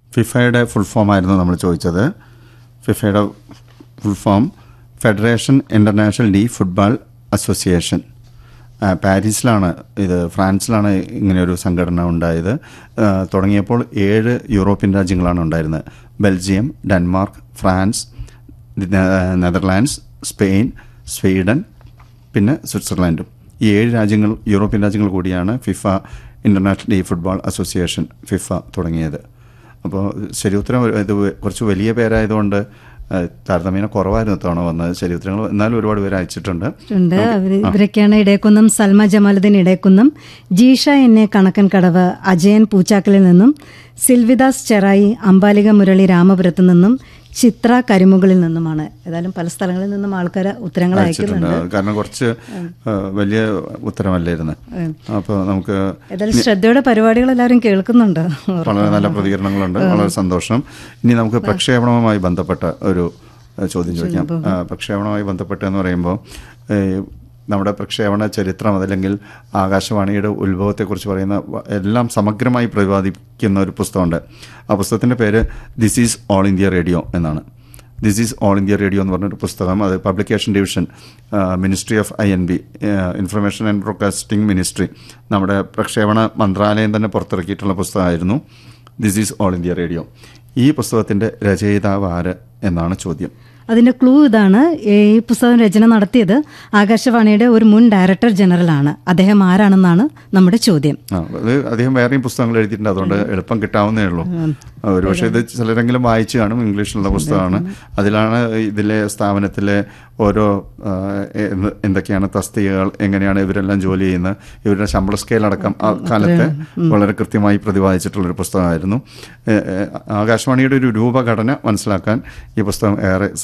ഫിഫയുടെ full form ആയിരുന്നു നമ്മൾ ചോദിച്ചത് ഫിഫയുടെ full form federation international de football association ആ, പാരീസിലാണ് ഇത് ഫ്രാൻസിലാണ് ഇങ്ങനെയൊരു സംഘടന ഉണ്ടായത് ആ, തുടങ്ങിയപ്പോൾ ഏഴ് യൂറോപ്യൻ രാജ്യങ്ങളാണ് ഉണ്ടായിരുന്നത് ബെൽജിയം ഡെൻമാർക്ക് ഫ്രാൻസ് നെ- നെതർലാൻഡ്സ് സ്പെയിൻ സ്വീഡൻ പിന്നെ സ്വിറ്റ്സർലാൻഡും ഈ ഏഴ് രാജ്യങ്ങൾ യൂറോപ്യൻ രാജ്യങ്ങൾ കൂടിയാണ് FIFA international de football association FIFA തുടങ്ങിയത് അപ്പോൾ ശരി ഉത്തരം ഒരു- ഇത് കുറച്ച് വലിയ പേരായതുകൊണ്ട് ആ, താരതമ്യേന കുറവായിരുന്നു തവണ വന്നത് ശരി ഉത്തരങ്ങൾ എന്നാലും ഒരുപാട് പേര് അയച്ചിട്ടുണ്ട് ഉണ്ട് അവര് ഇവരൊക്കെയാണ് ഇടയക്കുന്നം സൽമ ജമാലുദ്ദീൻ ഇടയക്കുന്നം ജീഷ എന്നെ കണക്കൻ കടവ് അജയൻ പൂച്ചാക്കലിൽ നിന്നും സിൽവിദാസ് ചെറായി അമ്പാലിക മുരളി രാമപുരത്തു നിന്നും ചിത്ര കരിമുകളിൽ നിന്നുമാണ് ഏതായാലും പല സ്ഥലങ്ങളിൽ നിന്നും ആൾക്കാർ ഉത്തരങ്ങൾ അയച്ചിട്ടുണ്ട് അയക്കുന്നുണ്ട് കാരണം കുറച്ച് ആ, വലിയ ഉത്തരമല്ലായിരുന്നു അപ്പോൾ നമുക്ക് ഏതായാലും ശ്രദ്ധയോടെ പരിപാടികൾ എല്ലാവരും കേൾക്കുന്നുണ്ട് വളരെ നല്ല പ്രതികരണങ്ങളുണ്ട് വളരെ സന്തോഷം ഇനി നമുക്ക് പ്രക്ഷേപണവുമായി ബന്ധപ്പെട്ട ഒരു ഏഹ്, ചോദ്യം ചോദിക്കാം ആ, പ്രക്ഷേപണവുമായി ബന്ധപ്പെട്ട് എന്ന് പറയുമ്പോൾ ഏഹ്, നമ്മുടെ പ്രക്ഷേപണ ചരിത്രം അതല്ലെങ്കിൽ ആകാശവാണിയുടെ ഉത്ഭവത്തെക്കുറിച്ച് പറയുന്ന വ- എല്ലാം സമഗ്രമായി പ്രതിപാദിക്കുന്ന ഒരു പുസ്തകമുണ്ട് ആ പുസ്തകത്തിൻ്റെ പേര് this is all India radio എന്നാണ് this is all India radio എന്ന് പറഞ്ഞൊരു പുസ്തകം അത് publication division ministry of I and B information and broadcasting ministry നമ്മുടെ പ്രക്ഷേപണ മന്ത്രാലയം തന്നെ പുറത്തിറക്കിയിട്ടുള്ള പുസ്തകമായിരുന്നു this is all India radio ഈ പുസ്തകത്തിൻ്റെ രചയിതാവ് ആര് എന്നാണ് ചോദ്യം അതിന്റെ ക്ലൂ ഇതാണ് ഈ പുസ്തകം രചന നടത്തിയത് ആകാശവാണിയുടെ ഒരു മുൻ ഡയറക്ടർ ജനറലാണ് അദ്ദേഹം ആരാണെന്നാണ് നമ്മുടെ ചോദ്യം ആ അത് അദ്ദേഹം വേറെയും പുസ്തകങ്ങൾ എഴുതിയിട്ടുണ്ട് അതുകൊണ്ട് എളുപ്പം കിട്ടാവുന്നേ ഉള്ളൂ ആ, ഒരുപക്ഷെ ഇത് ചിലരെങ്കിലും വായിച്ചു കാണും ഇംഗ്ലീഷിലുള്ള പുസ്തകമാണ് അതിലാണ് ഇതിലെ സ്ഥാപനത്തിലെ ഓരോ ആ, എന്ത് എന്തൊക്കെയാണ് തസ്തികകൾ എങ്ങനെയാണ് ഇവരെല്ലാം ജോലി ചെയ്യുന്നത് ഇവരുടെ ശമ്പള സ്കെയിൽ അടക്കം ആ കാലത്തെ വളരെ കൃത്യമായി പ്രതിപാദിച്ചിട്ടുള്ളൊരു പുസ്തകമായിരുന്നു ഏ, ഏ, ആകാശവാണിയുടെ ഒരു രൂപഘടന മനസ്സിലാക്കാൻ ഈ പുസ്തകം ഏറെ